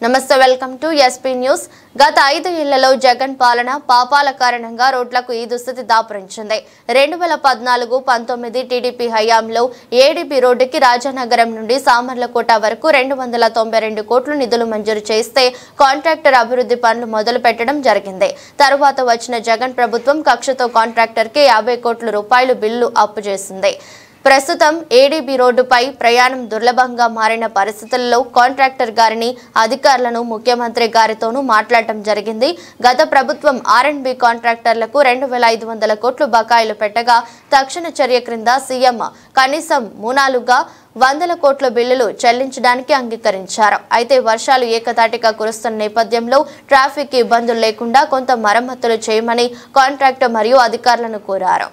నమస్తే welcome to SP news గత ఐదు ఏళ్లలో జగన్ పాలన పాపాల కారణంగా రోడ్లకు ఈ దుస్థితి దాపురించింది రెండు వేల పద్నాలుగు పంతొమ్మిది టీడీపీ హయాంలో ఏడీపీ రోడ్డుకి రాజానగరం నుండి సామర్లకోట వరకు రెండు వందల తొంభై రెండు కోట్లు నిధులు మంజూరు చేస్తే కాంట్రాక్టర్ అభివృద్ధి పనులు మొదలు పెట్టడం జరిగింది తరువాత వచ్చిన జగన్ ప్రభుత్వం కక్షతో కాంట్రాక్టర్కి యాభై కోట్ల రూపాయలు బిల్లు అప్పు చేసింది ప్రస్తుతం ఏడీబీ రోడ్డుపై ప్రయాణం దుర్లభంగా మారిన పరిస్థితుల్లో కాంట్రాక్టర్ గారిని అధికారులను ముఖ్యమంత్రి గారితోనూ మాట్లాడటం జరిగింది గత ప్రభుత్వం ఆర్ఎండ్బి కాంట్రాక్టర్లకు రెండు వేల ఐదు వందల కోట్లు బకాయిలు పెట్టగా తక్షణ చర్య క్రింద సీఎం కనీసం మూనాలుగా వందల కోట్ల బిల్లులు చెల్లించడానికి అంగీకరించారు అయితే వర్షాలు ఏకతాటిగా కురుస్తున్న నేపథ్యంలో ట్రాఫిక్ ఇబ్బందులు లేకుండా కొంత మరమ్మతులు చేయమని కాంట్రాక్టర్ మరియు అధికారులను కోరారు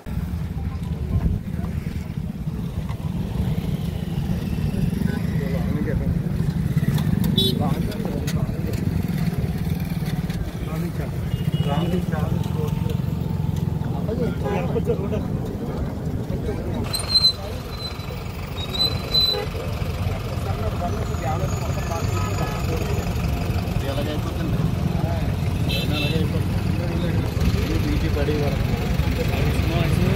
ఎలాగైపోతుంది ఎలాగైపోతుంది బీటీ పడి వరకు